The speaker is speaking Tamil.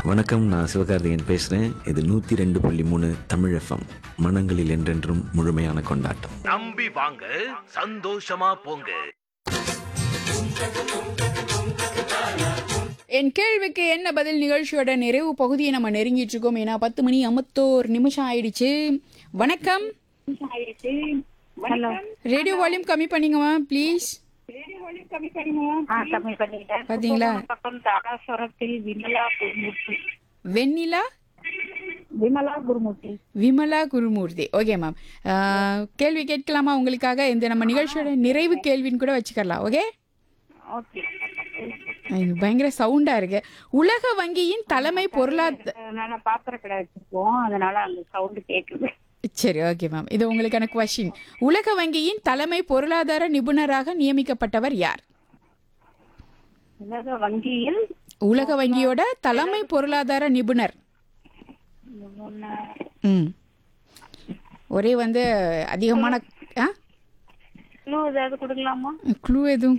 வணக்கம் நான் சிவகார்த்திகேயன் பேசுகிறேன் இது நூற்றி ரெண்டு புள்ளி மூணு தமிழ் எஃப்எம் மனங்களில் என்றென்றும் முழுமையான கொண்டாட்டம் நம்பி வாங்க சந்தோஷமா போங்க என் கேள்விக்கு என்ன பதில் நிகழ்ச்சியோட நிறைவு பகுதியை நம்ம நெருங்கிட்டு இருக்கோம் ஏன்னா பத்து மணி ஐம்பத்தோரு நிமிஷம் ஆயிடுச்சு வணக்கம் ஹலோ ரேடியோ வால்யூம் கம்மி பண்ணிங்கம்மா ப்ளீஸ் ஆ கம்மி பண்ணிட்டேன் பாத்தீங்களா? கும்பகோணம் பக்கம் தாராசுரத்தில் விமலா குருமூர்த்தி வெண்ணிலா விமலா குருமூர்த்தி விமலா குருமூர்த்தி ஓகே மேம் கேள்வி கேட்கலாமா உங்களுக்காக இந்த நம்ம நிகழ்ச்சியோட நிறைவு கேள்வின்னு கூட வச்சுக்கலாம் ஓகே ஓகே பயங்கர சவுண்டா இருக்கு உலக வங்கியின் தலைமை பொருளாதார நான் பாத்திர கடை வச்சிருக்கோம் அதனால அந்த சவுண்ட் கேக்குது சரி ஓகே மேம் இது உங்களுக்கான கொஸ்டின் உலக வங்கியின் தலைமை பொருளாதார நிபுணராக நியமிக்கப்பட்டவர் யார் உலக வங்கியில் உலக வங்கியோட தலைமை பொருளாதார நிபுணர் ம் ஒரே வந்து அதிகமான ஆ இன்னும் ஏதாவது கொடுக்கலாமா க்ளூ எதுவும்